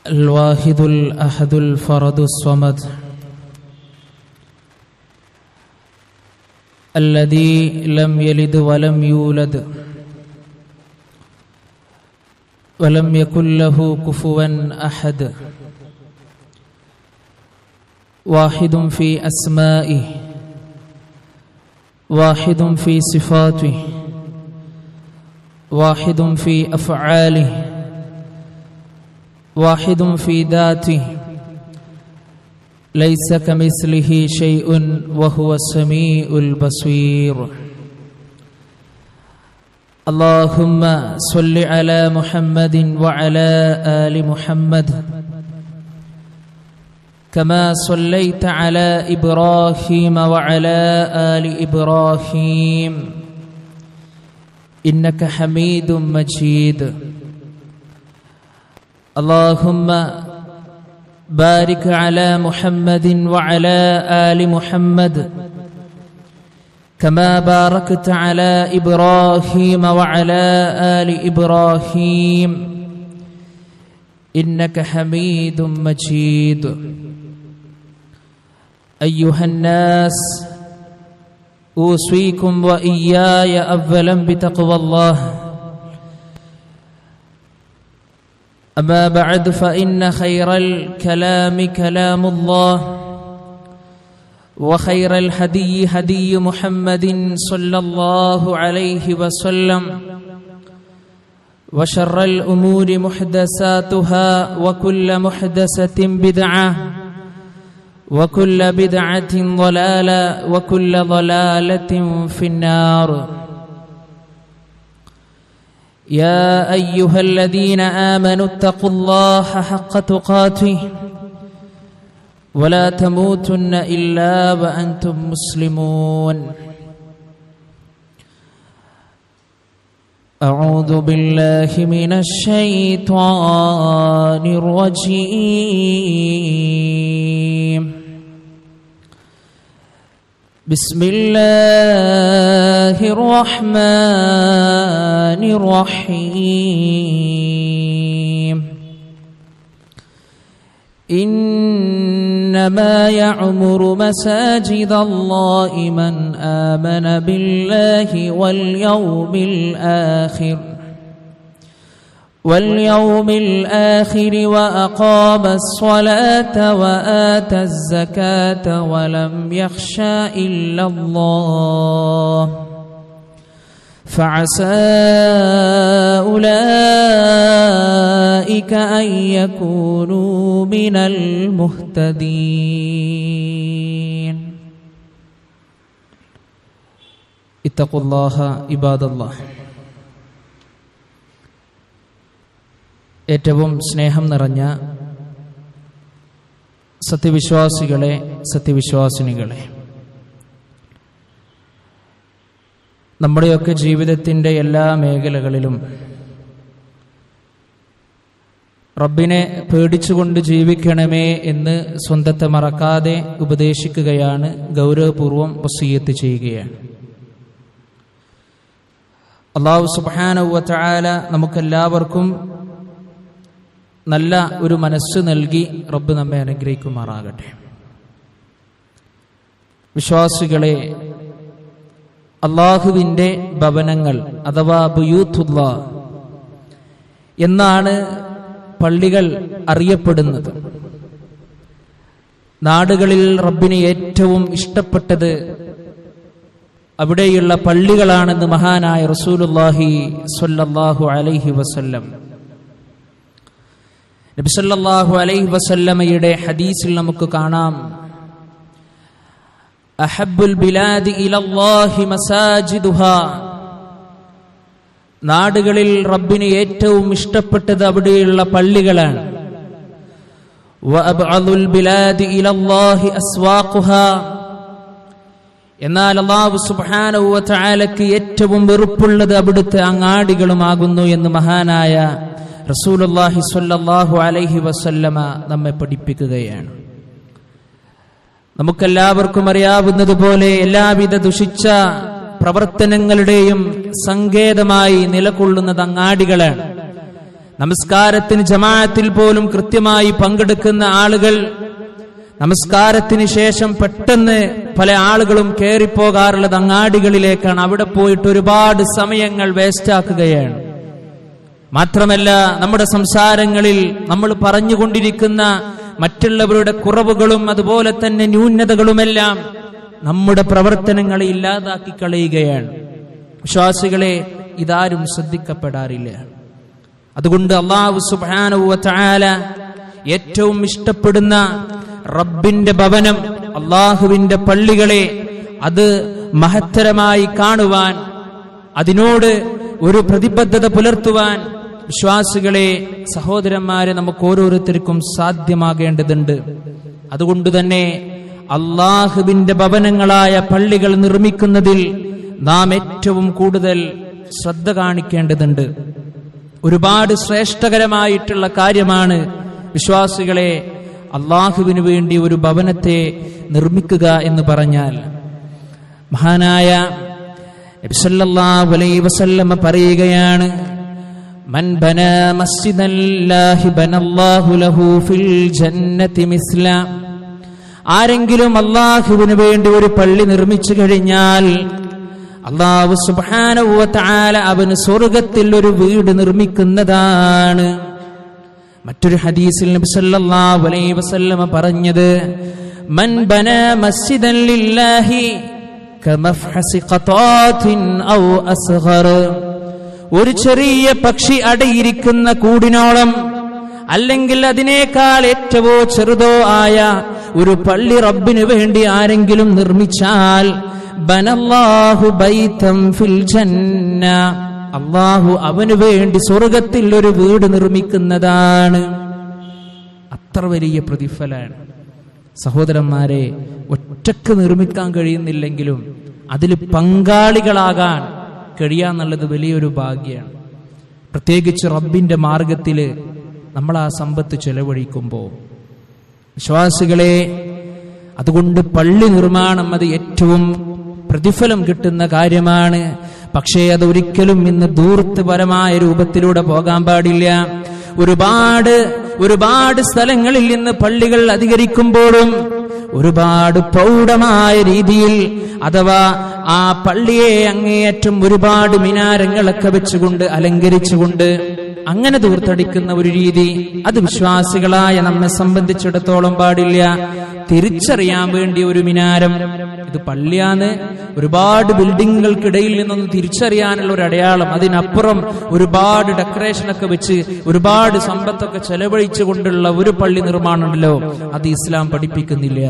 الواحد الأحد الفرد الصمد الذي لم يلد ولم يولد ولم يكن له كفوا أحد واحد في أسمائه واحد في صفاته واحد في أفعاله واحد في ذاته ليس كمثله شيء وهو السميع البصير اللهم صل على محمد وعلى ال محمد كما صليت على ابراهيم وعلى ال ابراهيم انك حميد مجيد اللهم بارك على محمد وعلى ال محمد كما باركت على ابراهيم وعلى ال ابراهيم انك حميد مجيد ايها الناس اوصيكم واياي اولا بتقوى الله اما بعد فان خير الكلام كلام الله وخير الهدي هدي محمد صلى الله عليه وسلم وشر الامور محدثاتها وكل محدثه بدعه وكل بدعه ضلاله وكل ضلاله في النار يا ايها الذين امنوا اتقوا الله حق تقاته ولا تموتن الا وانتم مسلمون اعوذ بالله من الشيطان الرجيم بسم الله الرحمن الرحيم انما يعمر مساجد الله من امن بالله واليوم الاخر واليوم الآخر وأقام الصلاة وآتى الزكاة ولم يخشى إلا الله فعسى أولئك أن يكونوا من المهتدين اتقوا الله عباد الله ഏറ്റവും സ്നേഹം നിറഞ്ഞ സത്യവിശ്വാസികളെ സത്യവിശ്വാസിനികളെ നമ്മുടെയൊക്കെ ജീവിതത്തിൻ്റെ എല്ലാ മേഖലകളിലും റബ്ബിനെ പേടിച്ചുകൊണ്ട് ജീവിക്കണമേ എന്ന് സ്വന്തത്തെ മറക്കാതെ ഉപദേശിക്കുകയാണ് ഗൗരവപൂർവം വസീയത്ത് ചെയ്യുകയാണ് അള്ളാഹു സുബാനവല നമുക്കെല്ലാവർക്കും നല്ല ഒരു മനസ്സ് നൽകി റബ്ബ് നമ്മെ അനുഗ്രഹിക്കുമാറാകട്ടെ വിശ്വാസികളെ അള്ളാഹുവിൻ്റെ ഭവനങ്ങൾ അഥവാ ബുയൂത്തുള്ള എന്നാണ് പള്ളികൾ അറിയപ്പെടുന്നത് നാടുകളിൽ റബ്ബിന് ഏറ്റവും ഇഷ്ടപ്പെട്ടത് അവിടെയുള്ള പള്ളികളാണെന്ന് മഹാനായ റസൂലുല്ലാഹി സ്വല്ലല്ലാഹു അലൈഹി വസല്ലം നബിസല്ലാഹു അലൈഹി വസല്ലമയുടെ ഹദീസിൽ നമുക്ക് കാണാം അഹബുൽ ബിലാദി ഇലല്ലാഹി മസാജിദുഹ നാടുകളിൽ റബ്ബിന് ഏറ്റവും ഇഷ്ടപ്പെട്ടത് അവിടെയുള്ള പള്ളികളാണ് വഅബ്അദുൽ ബിലാദി ഇലല്ലാഹി അസ്വാഖുഹ എന്നാൽ അള്ളാഹു സുബ്ഹാനഹു വ തആലക്ക് ഏറ്റവും വെറുപ്പുള്ളത് അവിടുത്തെ അങ്ങാടികളുമാകുന്നു എന്ന് മഹാനായ റസൂലുള്ളാഹി സ്വല്ലല്ലാഹു അലൈഹി വസല്ലമ നമ്മെ പഠിപ്പിക്കുകയാണ് നമുക്കെല്ലാവർക്കും അറിയാവുന്നതുപോലെ എല്ലാവിധ ദുഷിച്ച പ്രവർത്തനങ്ങളുടെയും സങ്കേതമായി നിലകൊള്ളുന്നത് അങ്ങാടികളാണ് നമസ്കാരത്തിന് ജമാഅത്തിൽ പോലും കൃത്യമായി പങ്കെടുക്കുന്ന ആളുകൾ നമസ്കാരത്തിന് ശേഷം പെട്ടെന്ന് പല ആളുകളും കയറിപ്പോകാറുള്ളത് അങ്ങാടികളിലേക്കാണ് അവിടെ പോയിട്ട് ഒരുപാട് സമയങ്ങൾ വേസ്റ്റാക്കുകയാണ് മാത്രമല്ല നമ്മുടെ സംസാരങ്ങളിൽ നമ്മൾ പറഞ്ഞുകൊണ്ടിരിക്കുന്ന മറ്റുള്ളവരുടെ കുറവുകളും അതുപോലെ തന്നെ ന്യൂനതകളുമെല്ലാം നമ്മുടെ പ്രവർത്തനങ്ങളെ ഇല്ലാതാക്കി കളയുകയാണ് വിശ്വാസികളെ ഇതാരും ശ്രദ്ധിക്കപ്പെടാറില്ല അതുകൊണ്ട് അള്ളാഹു സുബാനുവ ചായാല ഏറ്റവും ഇഷ്ടപ്പെടുന്ന റബ്ബിന്റെ ഭവനം അള്ളാഹുവിന്റെ പള്ളികളെ അത് മഹത്തരമായി കാണുവാൻ അതിനോട് ഒരു പ്രതിബദ്ധത പുലർത്തുവാൻ വിശ്വാസികളെ സഹോദരന്മാരെ നമുക്ക് ഓരോരുത്തർക്കും സാധ്യമാകേണ്ടതുണ്ട് അതുകൊണ്ട് തന്നെ അള്ളാഹുവിന്റെ ഭവനങ്ങളായ പള്ളികൾ നിർമ്മിക്കുന്നതിൽ നാം ഏറ്റവും കൂടുതൽ ശ്രദ്ധ കാണിക്കേണ്ടതുണ്ട് ഒരുപാട് ശ്രേഷ്ഠകരമായിട്ടുള്ള കാര്യമാണ് വിശ്വാസികളെ അള്ളാഹുവിന് വേണ്ടി ഒരു ഭവനത്തെ നിർമ്മിക്കുക എന്ന് പറഞ്ഞാൽ മഹാനായ നബിസല്ലല്ലാഹു അലൈഹി വസല്ലമ പറയുകയാണ് മൻ ബന മസ്ജിദല്ലാഹി ബനല്ലാഹു ലഹു ഫിൽ ജന്നതി മിസ്ല ആരെങ്കിലും അള്ളാഹുവിന് വേണ്ടി ഒരു പള്ളി നിർമ്മിച്ചു കഴിഞ്ഞാൽ അള്ളാഹു സുബ്ഹാനഹു വ തആല അവന് സ്വർഗത്തിൽ ഒരു വീട് നിർമ്മിക്കുന്നതാണ് മറ്റൊരു ഹദീസിൽ നബി സല്ലല്ലാഹു അലൈഹി വസല്ലമ പറഞ്ഞത് മൻ ബന മസ്ജിദൻ ലില്ലാഹി കമഫ്ഹസി ഖതാത്തിൻ ഔ അസ്ഗർ ഒരു ചെറിയ പക്ഷി അടയിരിക്കുന്ന കൂടിനോളം അല്ലെങ്കിൽ അതിനേക്കാൾ ഏറ്റവോ ചെറുതോ ആയ ഒരു പള്ളി റബ്ബിനു വേണ്ടി ആരെങ്കിലും നിർമ്മിച്ചാൽ ബനല്ലാഹു ബൈതം ഫിൽ ജന്ന അള്ളാഹു അവന് വേണ്ടി സ്വർഗത്തിൽ ഒരു വീട് നിർമ്മിക്കുന്നതാണ് അത്ര വലിയ പ്രതിഫലാണ് സഹോദരന്മാരെ ഒറ്റക്ക് നിർമ്മിക്കാൻ കഴിയുന്നില്ലെങ്കിലും അതിൽ പങ്കാളികളാകാൻ കഴിയാന്നുള്ളത് വലിയൊരു ഭാഗ്യമാണ് പ്രത്യേകിച്ച് റബ്ബിന്റെ മാർഗത്തിൽ നമ്മൾ ആ സമ്പത്ത് ചെലവഴിക്കുമ്പോൾ വിശ്വാസികളെ അതുകൊണ്ട് പള്ളി നിർമ്മാണം അത് ഏറ്റവും പ്രതിഫലം കിട്ടുന്ന കാര്യമാണ് പക്ഷേ അത് ഒരിക്കലും ഇന്ന് ദൂർത്തപരമായ രൂപത്തിലൂടെ പോകാൻ പാടില്ല ഒരുപാട് ഒരുപാട് സ്ഥലങ്ങളിൽ നിന്ന് പള്ളികൾ അധികരിക്കുമ്പോഴും ഒരുപാട് പ്രൗഢമായ രീതിയിൽ അഥവാ ആ പള്ളിയെ അങ്ങേയറ്റം ഒരുപാട് മിനാരങ്ങളൊക്കെ വെച്ചുകൊണ്ട് അലങ്കരിച്ചുകൊണ്ട് അങ്ങനെ ദൂർത്തടിക്കുന്ന ഒരു രീതി അത് വിശ്വാസികളായ നമ്മെ സംബന്ധിച്ചിടത്തോളം പാടില്ല തിരിച്ചറിയാൻ വേണ്ടി ഒരു മിനാരം ഇത് പള്ളിയാന്ന് ഒരുപാട് ബിൽഡിങ്ങുകൾക്കിടയിൽ നിന്നൊന്ന് തിരിച്ചറിയാനുള്ള ഒരു അടയാളം അതിനപ്പുറം ഒരുപാട് ഡെക്കറേഷൻ ഒക്കെ വെച്ച് ഒരുപാട് സമ്പത്തൊക്കെ ചെലവഴിച്ചു കൊണ്ടുള്ള ഒരു പള്ളി നിർമ്മാണമുണ്ടല്ലോ അത് ഇസ്ലാം പഠിപ്പിക്കുന്നില്ല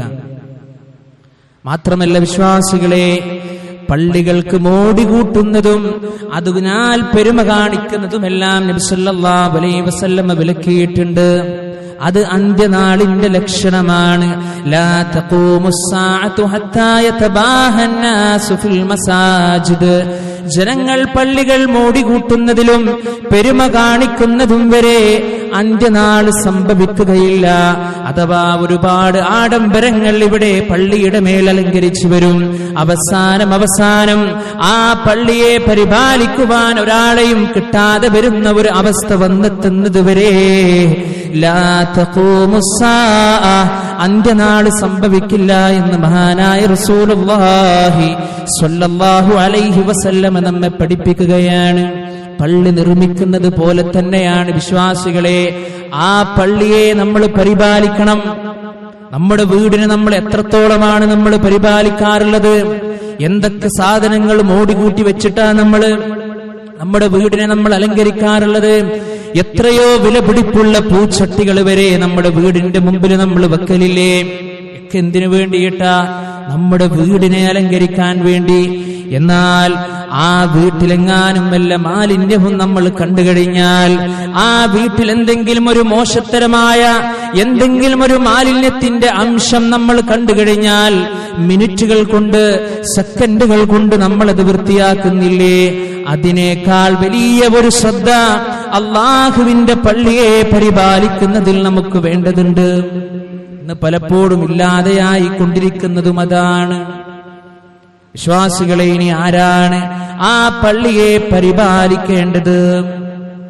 മാത്രമല്ല വിശ്വാസികളെ പള്ളികൾക്ക് മോടി കൂട്ടുന്നതും അതിനാൽ പെരുമ കാണിക്കുന്നതുമെല്ലാം നബിസല്ലാ അലൈഹി വസല്ലമ വിലക്കിയിട്ടുണ്ട് അത് അന്ത്യനാളിന്റെ ലക്ഷണമാണ് ലാ തഖൂമുസ്സാഅതു ഹത്താ യതബാഹന്നാസു ഫിൽ മസാജിദ് ജനങ്ങൾ പള്ളികൾ മോടികൂട്ടുന്നതിലും പെരുമ കാണിക്കുന്നതും വരെ അന്ത്യനാൾ സംഭവിക്കുകയില്ല അഥവാ ഒരുപാട് ആഡംബരങ്ങൾ ഇവിടെ പള്ളിയുടെ മേൽ അലങ്കരിച്ചു വരും അവസാനം അവസാനം ആ പള്ളിയെ പരിപാലിക്കുവാൻ ഒരാളെയും കിട്ടാതെ വരുന്ന ഒരു അവസ്ഥ വന്നെത്തുന്നത് വരെ ലാ തഖൂമുസ്സാഅ അന്ത്യനാള് സംഭവിക്കില്ല എന്ന് മഹാനായ റസൂലുള്ളാഹി സ്വല്ലല്ലാഹു അലൈഹി വസല്ലമ നമ്മെ പഠിപ്പിക്കുകയാണ് പള്ളി നിർമ്മിക്കുന്നത് പോലെ തന്നെയാണ് വിശ്വാസികളെ ആ പള്ളിയെ നമ്മൾ പരിപാലിക്കണം നമ്മുടെ വീടിനെ നമ്മൾ എത്രത്തോളമാണ് നമ്മൾ പരിപാലിക്കാറുള്ളത് എന്തൊക്കെ സാധനങ്ങൾ മോടികൂട്ടി വെച്ചിട്ടാ നമ്മള് നമ്മുടെ വീടിനെ നമ്മൾ അലങ്കരിക്കാറുള്ളത് എത്രയോ വിലപിടിപ്പുള്ള പൂച്ചട്ടികൾ വരെ നമ്മുടെ വീടിന്റെ മുമ്പിൽ നമ്മൾ വെക്കലില്ലേ ഒക്കെ എന്തിനു വേണ്ടിയിട്ടാ നമ്മുടെ വീടിനെ അലങ്കരിക്കാൻ വേണ്ടി എന്നാൽ ആ വീട്ടിലെങ്ങാനും വല്ല മാലിന്യവും നമ്മൾ കണ്ടു കഴിഞ്ഞാൽ ആ വീട്ടിൽ എന്തെങ്കിലും ഒരു മോശത്തരമായ എന്തെങ്കിലും ഒരു മാലിന്യത്തിന്റെ അംശം നമ്മൾ കണ്ടു കഴിഞ്ഞാൽ മിനിറ്റുകൾ കൊണ്ട് സെക്കൻഡുകൾ കൊണ്ട് നമ്മൾ അത് വൃത്തിയാക്കുന്നില്ലേ അതിനേക്കാൾ വലിയ ഒരു ശ്രദ്ധ അള്ളാഹുവിന്റെ പള്ളിയെ പരിപാലിക്കുന്നതിൽ നമുക്ക് വേണ്ടതുണ്ട് ഇന്ന് പലപ്പോഴും ഇല്ലാതെയായി കൊണ്ടിരിക്കുന്നതും അതാണ് വിശ്വാസികളെ ഇനി ആരാണ് ആ പള്ളിയെ പരിപാലിക്കേണ്ടത്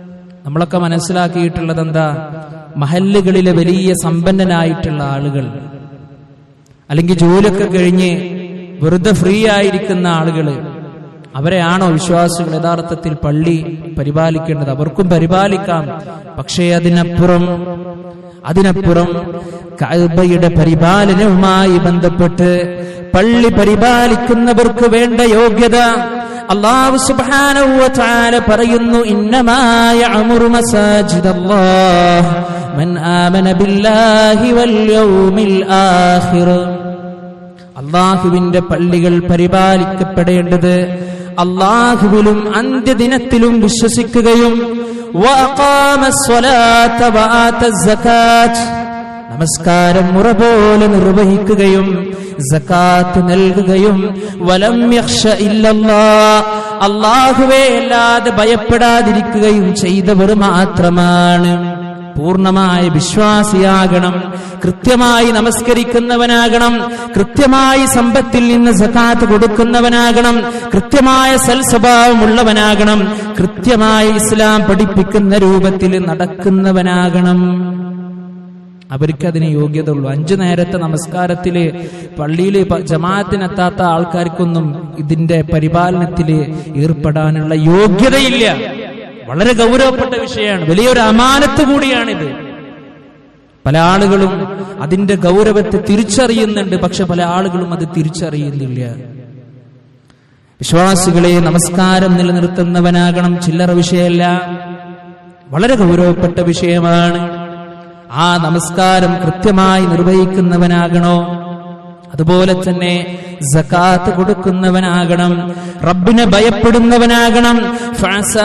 നമ്മളൊക്കെ മനസ്സിലാക്കിയിട്ടുള്ളത് എന്താ മഹല്ലുകളിലെ വലിയ സമ്പന്നനായിട്ടുള്ള ആളുകൾ അല്ലെങ്കിൽ ജോലിയൊക്കെ കഴിഞ്ഞ് വെറുതെ ഫ്രീ ആയിരിക്കുന്ന ആളുകൾ അവരെയാണോ വിശ്വാസികൾ യഥാർത്ഥത്തിൽ പള്ളി പരിപാലിക്കേണ്ടത് അവർക്കും പരിപാലിക്കാം പക്ഷേ അതിനപ്പുറം അതിനപ്പുറം കഅബയുടെ പരിപാലനവുമായി ബന്ധപ്പെട്ട് പള്ളി പരിപാലിക്കുന്നവർക്ക് വേണ്ട യോഗ്യത അള്ളാഹു സുബ്ഹാനഹു വ തആല പറയുന്നു ഇന്നമായ അമുറു മസാജിദല്ലാഹ് മൻ ആമന ബില്ലാഹി വൽ യൗമിൽ ആഖിർ അള്ളാഹുവിന്റെ പള്ളികൾ പരിപാലിക്കപ്പെടേണ്ടത് അള്ളാഹുവിലും അന്ത്യദിനത്തിലും വിശ്വസിക്കുകയും വഅഖാമ സ്വലാത്ത വആത സകാത്ത് നമസ്കാരം മുറ പോലെ നിർവഹിക്കുകയും സകാത്ത് നൽകുകയും വലം യഖ്ഷ ഇല്ലല്ലാ അള്ളാഹുവെ അല്ലാതെ ഭയപ്പെടാതിരിക്കുകയും ചെയ്തവർ മാത്രമാണ് പൂർണ്ണമായ വിശ്വാസിയാകണം കൃത്യമായി നമസ്കരിക്കുന്നവനാകണം കൃത്യമായി സമ്പത്തിൽ നിന്ന് സക്കാത്ത് കൊടുക്കുന്നവനാകണം കൃത്യമായ സൽസ്വഭാവമുള്ളവനാകണം കൃത്യമായി ഇസ്ലാം പഠിപ്പിക്കുന്ന രൂപത്തിൽ നടക്കുന്നവനാകണം അവർക്ക് അതിന് യോഗ്യത ഉള്ളൂ അഞ്ചു നേരത്തെ നമസ്കാരത്തില് പള്ളിയിൽ ജമാഅത്തിനെത്താത്ത ആൾക്കാർക്കൊന്നും ഇതിന്റെ പരിപാലനത്തില് ഏർപ്പെടാനുള്ള യോഗ്യതയില്ല വളരെ ഗൗരവപ്പെട്ട വിഷയമാണ് വലിയൊരു അമാനത്ത് കൂടിയാണിത് പല ആളുകളും അതിന്റെ ഗൗരവത്തെ തിരിച്ചറിയുന്നുണ്ട് പക്ഷെ പല ആളുകളും അത് തിരിച്ചറിയുന്നില്ല വിശ്വാസികളെ നമസ്കാരം നിലനിർത്തുന്നവനാകണം ചില്ലറ വിഷയമല്ല വളരെ ഗൗരവപ്പെട്ട വിഷയമാണ് ആ നമസ്കാരം കൃത്യമായി നിർവഹിക്കുന്നവനാകണോ അതുപോലെ തന്നെ സക്കാത്ത് കൊടുക്കുന്നവനാകണം റബ്ബിനെ ഭയപ്പെടുന്നവനാകണം ഫഅസാ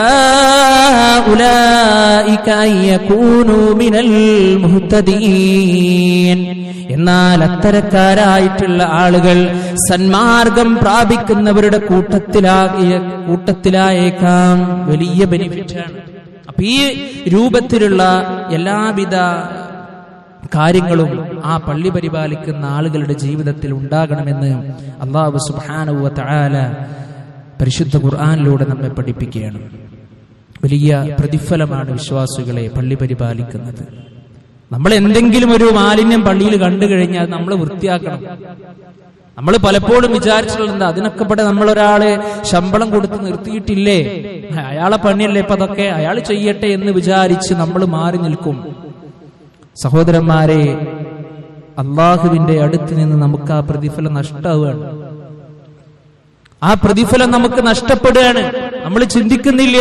ഉലൈക അയ്യകൂനു മിനൽ മുഹ്തദീൻ എന്നാൽ അത്തരക്കാരായിട്ടുള്ള ആളുകൾ സന്മാർഗം പ്രാപിക്കുന്നവരുടെ കൂട്ടത്തിലാകിയ കൂട്ടത്തിലായേക്കാം വലിയ ബെനിഫിറ്റാണ് അപ്പൊ ഈ രൂപത്തിലുള്ള എല്ലാവിധ കാര്യങ്ങളും ആ പള്ളി പരിപാലിക്കുന്ന ആളുകളുടെ ജീവിതത്തിൽ ഉണ്ടാകണമെന്ന് അള്ളാഹു സുബാനുവ തആല പരിശുദ്ധ ഖുർആാനിലൂടെ നമ്മെ പഠിപ്പിക്കുകയാണ് വലിയ പ്രതിഫലമാണ് വിശ്വാസികളെ പള്ളി പരിപാലിക്കുന്നത് നമ്മൾ എന്തെങ്കിലും ഒരു മാലിന്യം പള്ളിയിൽ കണ്ടു കഴിഞ്ഞാൽ നമ്മൾ വൃത്തിയാക്കണം നമ്മൾ പലപ്പോഴും വിചാരിച്ചിട്ടുള്ളത് അതിനൊക്കെ ഇവിടെ നമ്മളൊരാളെ ശമ്പളം കൊടുത്ത് നിർത്തിയിട്ടില്ലേ അയാളെ പണിയല്ലേ ഇപ്പൊ അതൊക്കെ അയാൾ ചെയ്യട്ടെ എന്ന് വിചാരിച്ച് നമ്മൾ മാറി നിൽക്കും സഹോദരന്മാരെ അള്ളാഹുവിന്റെ അടുത്ത് നിന്ന് നമുക്ക് ആ പ്രതിഫലം നഷ്ടമാവുകയാണ് ആ പ്രതിഫലം നമുക്ക് നഷ്ടപ്പെടുകയാണ് നമ്മൾ ചിന്തിക്കുന്നില്ല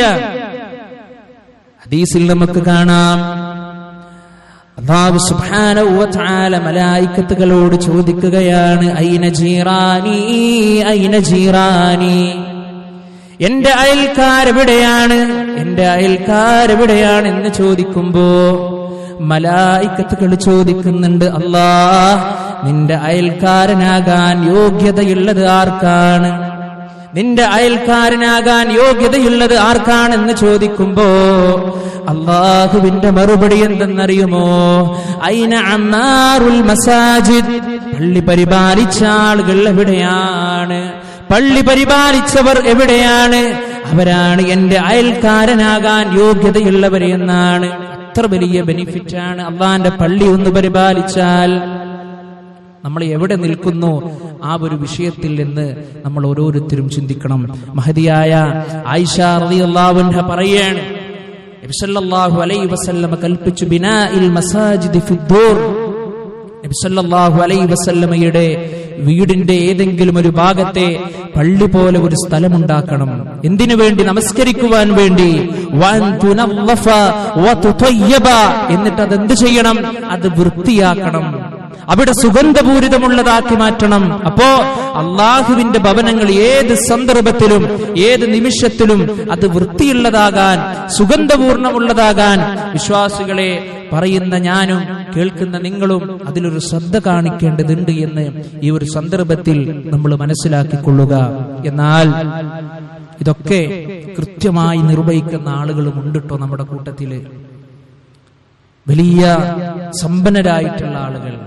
ഹദീസിൽ നമുക്ക് കാണാം അള്ളാഹു സുബ്ഹാനഹു വ തആല മലായിക്കത്തുകളോട് ചോദിക്കുകയാണ് ഐന ജീറാനി ഐന ജീറാനി എന്റെ അയൽക്കാരെവിടെയാണ് എന്റെ അയൽക്കാരെവിടെയാണ് എന്ന് ചോദിക്കുമ്പോ മലായിക്കത്തുകൾ ചോദിക്കുന്നുണ്ട് അല്ലാ നിന്റെ അയൽക്കാരനാകാൻ യോഗ്യതയുള്ളത് ആർക്കാണ് നിന്റെ അയൽക്കാരനാകാൻ യോഗ്യതയുള്ളത് ആർക്കാണെന്ന് ചോദിക്കുമ്പോ അള്ളാഹുവിന്റെ മറുപടി എന്തെന്നറിയുമോ അയിന അമ്മാറുൽ മസാജിദ് പള്ളി പരിപാലിച്ച ആളുകൾ എവിടെയാണ് പള്ളി പരിപാലിച്ചവർ എവിടെയാണ് അവരാണ് എന്റെ അയൽക്കാരനാകാൻ യോഗ്യതയുള്ളവർ എന്നാണ് അത്ര വലിയ ബെനിഫിറ്റാണ് അള്ളാന്റെ പള്ളി ഒന്ന് പരിപാലിച്ചാൽ നമ്മൾ എവിടെ നിൽക്കുന്നു ആ ഒരു വിഷയത്തിൽ നിന്ന് നമ്മൾ ഓരോരുത്തരും ചിന്തിക്കണം മഹതിയായ ആയിഷ റളിയല്ലാഹു അൻഹ പറയാണ് നബി സല്ലല്ലാഹു അലൈഹി വസല്ലമ കൽപ്പിച്ചു ബിനാഇൽ മസാജിദി ഫിദ്ദൂർ നബി സല്ലല്ലാഹു അലൈഹി വസല്ലമയുടെ വീടിന്റെ ഏതെങ്കിലും ഒരു ഭാഗത്തെ പള്ളി പോലെ ഒരു സ്ഥലമുണ്ടാക്കണം എന്തിനു വേണ്ടി നമസ്കരിക്കുവാൻ വേണ്ടി വൻ തുനവ്വഫ വതുതയ്യബ എന്നിട്ട് അതെന്ത് ചെയ്യണം അത് വൃത്തിയാക്കണം അവിടെ സുഗന്ധപൂരിതമുള്ളതാക്കി മാറ്റണം അപ്പോ അള്ളാഹുവിന്റെ ഭവനങ്ങൾ ഏത് സന്ദർഭത്തിലും ഏത് നിമിഷത്തിലും അത് വൃത്തിയുള്ളതാകാൻ സുഗന്ധപൂർണമുള്ളതാകാൻ വിശ്വാസികളെ പറയുന്ന ഞാനും കേൾക്കുന്ന നിങ്ങളും അതിലൊരു ശ്രദ്ധ കാണിക്കേണ്ടതുണ്ട് എന്ന് ഈ ഒരു സന്ദർഭത്തിൽ നമ്മൾ മനസ്സിലാക്കിക്കൊള്ളുക എന്നാൽ ഇതൊക്കെ കൃത്യമായി നിർവഹിക്കുന്ന ആളുകളും ഉണ്ടിട്ടോ നമ്മുടെ കൂട്ടത്തില് വലിയ സമ്പന്നരായിട്ടുള്ള ആളുകൾ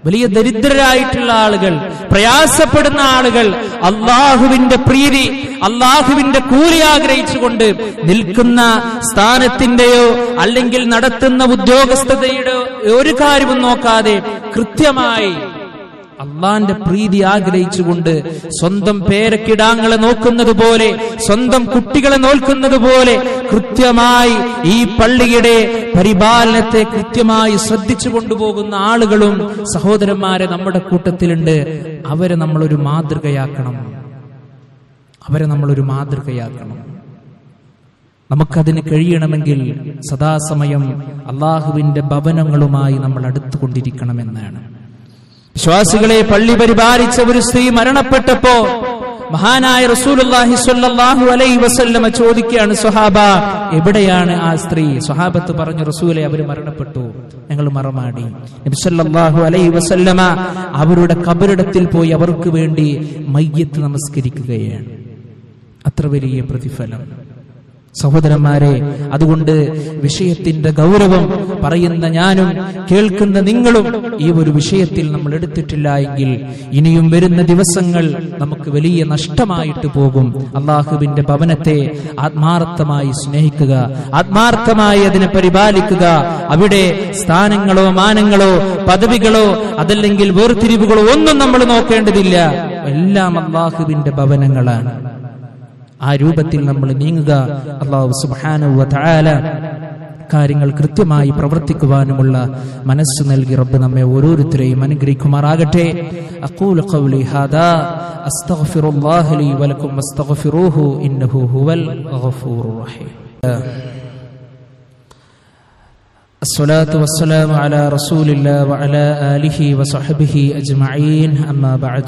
വലിയ ദരിദ്രരായിട്ടുള്ള ആളുകൾ പ്രയാസപ്പെടുന്ന ആളുകൾ അള്ളാഹുവിന്റെ പ്രീതി അള്ളാഹുവിന്റെ കൂലി ആഗ്രഹിച്ചുകൊണ്ട് നിൽക്കുന്ന സ്ഥാനത്തിന്റെയോ അല്ലെങ്കിൽ നടത്തുന്ന ഉദ്യോഗസ്ഥതയുടെ ഒരു കാര്യവും നോക്കാതെ കൃത്യമായി അള്ളാന്റെ പ്രീതി ആഗ്രഹിച്ചുകൊണ്ട് സ്വന്തം പേരക്കിടാങ്ങളെ നോക്കുന്നത് പോലെ സ്വന്തം കുട്ടികളെ നോക്കുന്നത് പോലെ കൃത്യമായി ഈ പള്ളിയുടെ പരിപാലനത്തെ കൃത്യമായി ശ്രദ്ധിച്ചു കൊണ്ടുപോകുന്ന ആളുകളും സഹോദരന്മാരെ നമ്മുടെ കൂട്ടത്തിലുണ്ട് അവരെ നമ്മളൊരു മാതൃകയാക്കണം അവരെ നമ്മളൊരു മാതൃകയാക്കണം നമുക്കതിന് കഴിയണമെങ്കിൽ സദാസമയം അള്ളാഹുവിന്റെ ഭവനങ്ങളുമായി നമ്മൾ അടുത്തുകൊണ്ടിരിക്കണമെന്നാണ് വിശ്വാസികളെ പള്ളി പരിപാലിച്ച ഒരു സ്ത്രീ മരണപ്പെട്ടപ്പോ മഹാനായ റസൂലുള്ളാഹി സ്വല്ലല്ലാഹു അലൈഹി വസല്ലമ ചോദിക്കുകയാണ് സ്വഹാബ എവിടെയാണ് ആ സ്ത്രീ സ്വഹാബത്ത് പറഞ്ഞു റസൂലെ അവർ മരണപ്പെട്ടു ഞങ്ങൾ മറമാടി നബി സല്ലല്ലാഹു അലൈഹി വസല്ലമ അവരുടെ കബറിടത്തിൽ പോയി അവർക്ക് വേണ്ടി മയ്യത്ത് നമസ്കരിക്കുകയാണ് അത്ര വലിയ പ്രതിഫലം സഹോദരന്മാരെ അതുകൊണ്ട് വിഷയത്തിന്റെ ഗൗരവം പറയുന്ന ഞാനും കേൾക്കുന്ന നിങ്ങളും ഈ ഒരു വിഷയത്തിൽ നമ്മൾ എടുത്തിട്ടില്ല എങ്കിൽ ഇനിയും വരുന്ന ദിവസങ്ങൾ നമുക്ക് വലിയ നഷ്ടമായിട്ട് പോകും അള്ളാഹുവിന്റെ ഭവനത്തെ ആത്മാർത്ഥമായി സ്നേഹിക്കുക ആത്മാർത്ഥമായി അതിനെ പരിപാലിക്കുക അവിടെ സ്ഥാനങ്ങളോ മാനങ്ങളോ പദവികളോ അതല്ലെങ്കിൽ വേർതിരിവുകളോ ഒന്നും നമ്മൾ നോക്കേണ്ടതില്ല എല്ലാം അള്ളാഹുവിന്റെ ഭവനങ്ങളാണ് ആ രൂപത്തിൽ നമ്മൾ നീങ്ങുക അള്ളാഹു സുബാനുവ താല കാര്യങ്ങൾ കൃത്യമായി പ്രവർത്തിക്കുവാനുമുള്ള മനസ്സ് നൽകി റബ്ബ് നമ്മെ ഓരോരുത്തരെയും അനുഗ്രഹിക്കുമാറാകട്ടെ അഖൂലു ഖൗലി ഹാദാ അസ്തഗ്ഫിറുല്ലാഹ ലി വലക്കും വസ്തഗ്ഫിറൂഹു ഇന്നഹു ഹുവൽ ഗഫൂറുർ റഹീം الصلاة والسلام على رسول الله وعلى آله وصحبه أجمعين أما بعد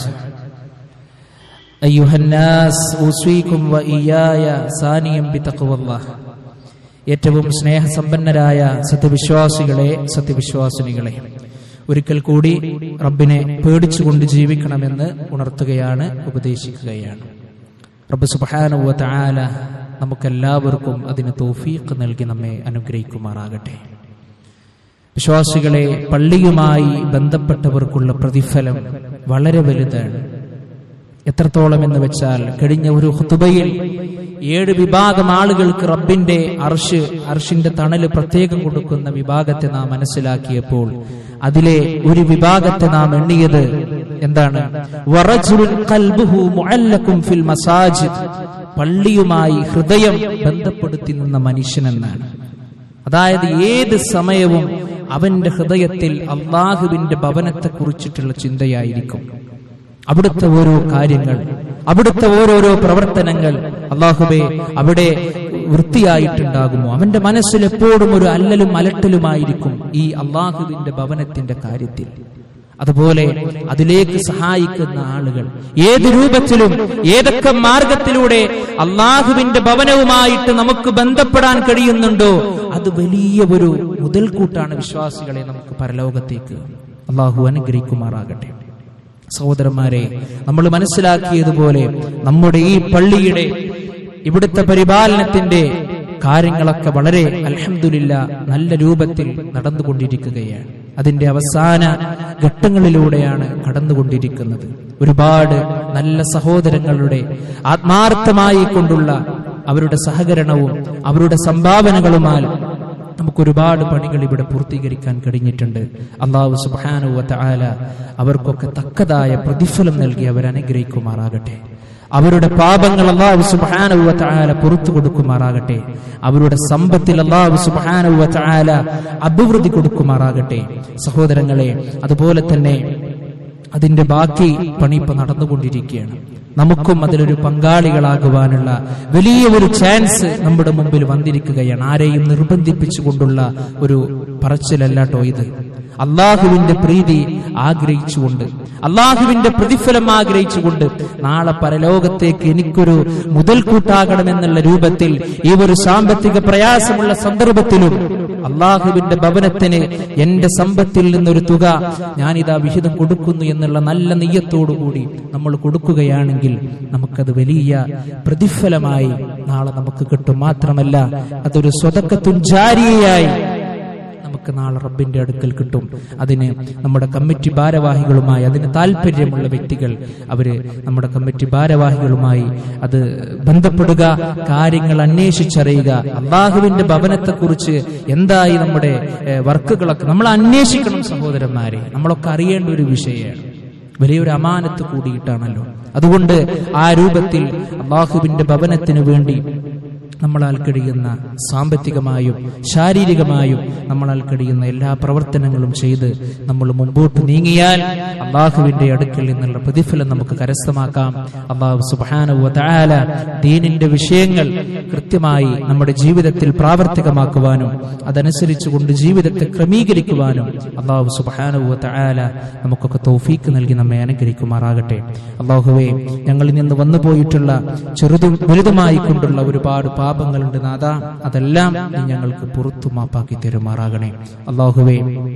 أيها الناس أوصيكم وإياي ثانيا بتقوى الله ഏറ്റവും സ്നേഹസമ്പന്നരായ സത്യവിശ്വാസികളെ സത്യവിശ്വാസിനികളെ ഒരിക്കൽ കൂടി റബ്ബിനെ പേടിച്ചുകൊണ്ട് ജീവിക്കണമെന്ന് ഉണർത്തുകയാണ് ഉപദേശിക്കുകയാണ് റബ്ബ് സുബാനുവ താല നമുക്കെല്ലാവർക്കും അതിന് തോഫീക്ക് നൽകി നമ്മെ അനുഗ്രഹിക്കുമാറാകട്ടെ വിശ്വാസികളെ പള്ളിയുമായി ബന്ധപ്പെട്ടവർക്കുള്ള പ്രതിഫലം വളരെ വലുതാണ് എത്രത്തോളം എന്ന് വെച്ചാൽ കഴിഞ്ഞ ഒരു ഹുതുബയിൽ ഏഴ് വിഭാഗം ആളുകൾക്ക് റബ്ബിന്റെ അർഷ് അർഷിന്റെ തണല് പ്രത്യേകം കൊടുക്കുന്ന വിഭാഗത്തെ നാം മനസ്സിലാക്കിയപ്പോൾ അതിലെ ഒരു വിഭാഗത്തെ നാം എണ്ണിയത് എന്താണ് വറജുലുൻ ഖൽബുഹു മുഅല്ലഖും ഫിൽ മസാജിദ് പള്ളിയുമായി ഹൃദയം ബന്ധപ്പെടുത്തി നിന്ന മനുഷ്യനെന്നാണ് അതായത് ഏത് സമയവും അവന്റെ ഹൃദയത്തിൽ അള്ളാഹുവിന്റെ ഭവനത്തെ കുറിച്ചിട്ടുള്ള ചിന്തയായിരിക്കും അവിടുത്തെ ഓരോ കാര്യങ്ങൾ അവിടുത്തെ ഓരോരോ പ്രവർത്തനങ്ങൾ അള്ളാഹുബെ അവിടെ വൃത്തിയായിട്ടുണ്ടാകുമോ അവന്റെ മനസ്സിൽ എപ്പോഴും ഒരു അല്ലലും അലട്ടലുമായിരിക്കും ഈ അള്ളാഹുവിന്റെ ഭവനത്തിന്റെ കാര്യത്തിൽ അതുപോലെ അതിലേക്ക് സഹായിക്കുന്ന ആളുകൾ ഏത് രൂപത്തിലും ഏതൊക്കെ മാർഗത്തിലൂടെ അള്ളാഹുവിന്റെ ഭവനവുമായിട്ട് നമുക്ക് ബന്ധപ്പെടാൻ കഴിയുന്നുണ്ടോ അത് വലിയ ഒരു മുതൽക്കൂട്ടാണ് വിശ്വാസികളെ നമുക്ക് പരലോകത്തേക്ക് അള്ളാഹു അനുഗ്രഹിക്കുമാറാകട്ടെ സഹോദരന്മാരെ നമ്മൾ മനസ്സിലാക്കിയതുപോലെ നമ്മുടെ ഈ പള്ളിയുടെ ഇവിടുത്തെ പരിപാലനത്തിന്റെ കാര്യങ്ങളൊക്കെ വളരെ അലഹമില്ല നല്ല രൂപത്തിൽ നടന്നുകൊണ്ടിരിക്കുകയാണ് അതിന്റെ അവസാന ഘട്ടങ്ങളിലൂടെയാണ് കടന്നുകൊണ്ടിരിക്കുന്നത് ഒരുപാട് നല്ല സഹോദരങ്ങളുടെ ആത്മാർത്ഥമായി കൊണ്ടുള്ള അവരുടെ സഹകരണവും അവരുടെ സംഭാവനകളുമാൽ നമുക്ക് ഒരുപാട് പണികൾ ഇവിടെ പൂർത്തീകരിക്കാൻ കഴിഞ്ഞിട്ടുണ്ട് അള്ളാഹു സുബാനുവത്ത ആല അവർക്കൊക്കെ തക്കതായ പ്രതിഫലം നൽകി അവർ അനുഗ്രഹിക്കുമാറാകട്ടെ അവരുടെ പാപങ്ങൾ അള്ളാഹു സുബാനുവത്ത ആല പുറത്തു കൊടുക്കുമാറാകട്ടെ അവരുടെ സമ്പത്തിൽ അള്ളാഹു സുബാനുവത്ത ആല അഭിവൃദ്ധി കൊടുക്കുമാറാകട്ടെ സഹോദരങ്ങളെ അതുപോലെ തന്നെ അതിന്റെ ബാക്കി പണി ഇപ്പൊ നടന്നുകൊണ്ടിരിക്കുകയാണ് നമുക്കും അതിലൊരു പങ്കാളികളാകുവാനുള്ള വലിയ ഒരു ചാൻസ് നമ്മുടെ മുമ്പിൽ വന്നിരിക്കുകയാണ് ആരെയും നിർബന്ധിപ്പിച്ചുകൊണ്ടുള്ള ഒരു പറച്ചിലല്ലാട്ടോ ഇത് അള്ളാഹുവിന്റെ പ്രീതി ആഗ്രഹിച്ചുകൊണ്ട് അള്ളാഹുവിന്റെ പ്രതിഫലം ആഗ്രഹിച്ചുകൊണ്ട് നാളെ പരലോകത്തേക്ക് എനിക്കൊരു മുതൽക്കൂട്ടാകണമെന്നുള്ള രൂപത്തിൽ ഈ ഒരു സാമ്പത്തിക പ്രയാസമുള്ള സന്ദർഭത്തിലും അള്ളാഹുവിന്റെ ഭവനത്തിന് എന്റെ സമ്പത്തിൽ നിന്നൊരു തുക ഞാനിതാ വിഹിതം കൊടുക്കുന്നു എന്നുള്ള നല്ല നെയ്യത്തോടുകൂടി നമ്മൾ കൊടുക്കുകയാണെങ്കിൽ നമുക്കത് വലിയ പ്രതിഫലമായി നാളെ നമുക്ക് കിട്ടും മാത്രമല്ല അതൊരു സ്വതക്കത്തും ജാരിയായി നമുക്ക് നമുക്ക് നാളെ റബ്ബിന്റെ അടുക്കൽ കിട്ടും അതിന് നമ്മുടെ കമ്മിറ്റി ഭാരവാഹികളുമായി അതിന് താല്പര്യമുള്ള വ്യക്തികൾ അവര് നമ്മുടെ കമ്മിറ്റി ഭാരവാഹികളുമായി അത് ബന്ധപ്പെടുക കാര്യങ്ങൾ അന്വേഷിച്ചറിയുക അള്ളാഹുവിന്റെ ഭവനത്തെക്കുറിച്ച് എന്തായി നമ്മുടെ ഏഹ്, വർക്കുകളൊക്കെ നമ്മൾ അന്വേഷിക്കണം സഹോദരന്മാരെ നമ്മളൊക്കെ അറിയേണ്ട ഒരു വിഷയമാണ് വലിയൊരു അമാനത്ത് കൂടിയിട്ടാണല്ലോ അതുകൊണ്ട് ആ രൂപത്തിൽ അള്ളാഹുവിന്റെ ഭവനത്തിന് വേണ്ടി നമ്മളാൽ കഴിയുന്ന സാമ്പത്തികമായും ശാരീരികമായും നമ്മളാൽ കഴിയുന്ന എല്ലാ പ്രവർത്തനങ്ങളും ചെയ്ത് നമ്മൾ മുമ്പോട്ട് നീങ്ങിയാൽ അള്ളാഹുവിന്റെ അടുക്കൽ നിന്നുള്ള പ്രതിഫലം നമുക്ക് കരസ്ഥമാക്കാം അള്ളാഹു സുബാനുവ തആല ദീനിന്റെ വിഷയങ്ങൾ കൃത്യമായി നമ്മുടെ ജീവിതത്തിൽ പ്രാവർത്തികമാക്കുവാനും അതനുസരിച്ച് കൊണ്ട് ജീവിതത്തെ ക്രമീകരിക്കുവാനും അള്ളാഹു സുബാനുവ തആല നമുക്കൊക്കെ തൗഫീക്ക് നൽകി നമ്മെ അനുഗ്രഹിക്കുമാറാകട്ടെ അള്ളാഹുവെ ഞങ്ങളിൽ നിന്ന് വന്നു പോയിട്ടുള്ള ചെറുതും വലുതുമായി കൊണ്ടുള്ള ഒരുപാട് പാപങ്ങളുണ്ട് നാഥ അതെല്ലാം നീ ഞങ്ങൾക്ക് പുറത്തു മാപ്പാക്കി തരുമാറാകണേ അള്ളാഹുവേ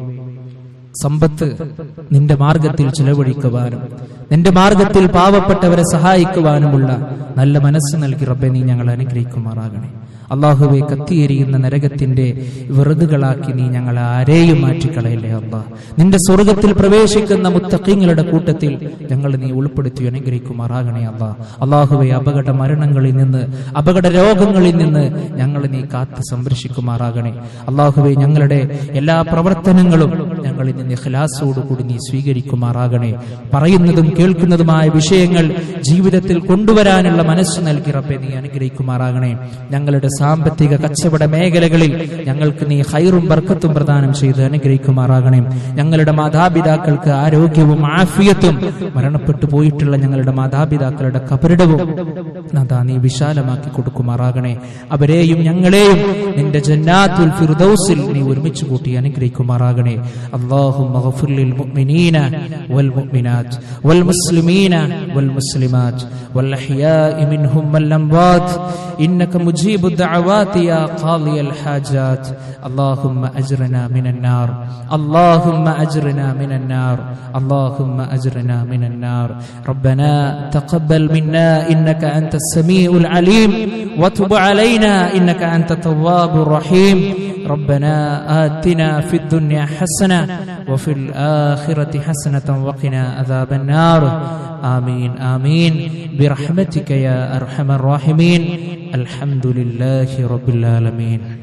സമ്പത്ത് നിന്റെ മാർഗത്തിൽ ചിലവഴിക്കുവാനും നിന്റെ മാർഗത്തിൽ പാവപ്പെട്ടവരെ സഹായിക്കുവാനുമുള്ള നല്ല മനസ്സ് നൽകി റബ്ബെ നീ ഞങ്ങൾ അനുഗ്രഹിക്കുമാറാകണേ അള്ളാഹുവെ കത്തിയെരിയുന്ന നരകത്തിന്റെ വെറുതുകളാക്കി നീ ഞങ്ങൾ ആരെയും മാറ്റിക്കളയില്ലേ അള്ളാ നിന്റെ സ്വർഗത്തിൽ പ്രവേശിക്കുന്ന മുത്തക്കിങ്ങളുടെ കൂട്ടത്തിൽ ഞങ്ങൾ നീ ഉൾപ്പെടുത്തി അനുഗ്രഹിക്കുമാറാകണേ അള്ളാ അള്ളാഹുവെ അപകട മരണങ്ങളിൽ നിന്ന് അപകട രോഗങ്ങളിൽ നിന്ന് ഞങ്ങൾ നീ കാത്ത് സംരക്ഷിക്കുമാറാകണേ അള്ളാഹുവെ ഞങ്ങളുടെ എല്ലാ പ്രവർത്തനങ്ങളും ഞങ്ങളിൽ നിന്ന് ഖലാസോടുകൂടി നീ സ്വീകരിക്കുമാറാകണേ പറയുന്നതും കേൾക്കുന്നതുമായ വിഷയങ്ങൾ ജീവിതത്തിൽ കൊണ്ടുവരാനുള്ള മനസ്സ് നൽകി റബ്ബെ നീ അനുഗ്രഹിക്കുമാറാകണേ ഞങ്ങളുടെ സാമ്പത്തിക കച്ചവട മേഖലകളിൽ ഞങ്ങൾക്ക് നീ ഹൈറും ബർക്കത്തും പ്രദാനം ചെയ്ത് അനുഗ്രഹിക്കുമാറാകണേ ഞങ്ങളുടെ മാതാപിതാക്കൾക്ക് ആരോഗ്യവും ആഫിയത്തും മരണപ്പെട്ടു പോയിട്ടുള്ള ഞങ്ങളുടെ മാതാപിതാക്കളുടെ കബരിടവും നാഥാ നീ വിശാലമാക്കി കൊടുക്കുമാറാകണേ അവരെയും ഞങ്ങളെയും നിന്റെ ജന്നാത്തുൽ ഫിർദൗസിൽ നീ ഒരുമിച്ച് കൂട്ടി അനുഗ്രഹിക്കുമാറാകണേ اللهم اغفر للمؤمنين والمؤمنات والمسلمين والمسلمات والأحياء منهم والأموات إنك مجيب الدعوات يا قاضي الحاجات اللهم أجرنا من النار اللهم أجرنا من النار اللهم أجرنا من النار ربنا تقبل منا إنك أنت السميع العليم وتب علينا إنك أنت التواب الرحيم ربنا آتنا في الدنيا حسنة وفي الآخرة حسنة وقنا عذاب النار آمين آمين برحمتك يا أرحم الراحمين الحمد لله رب العالمين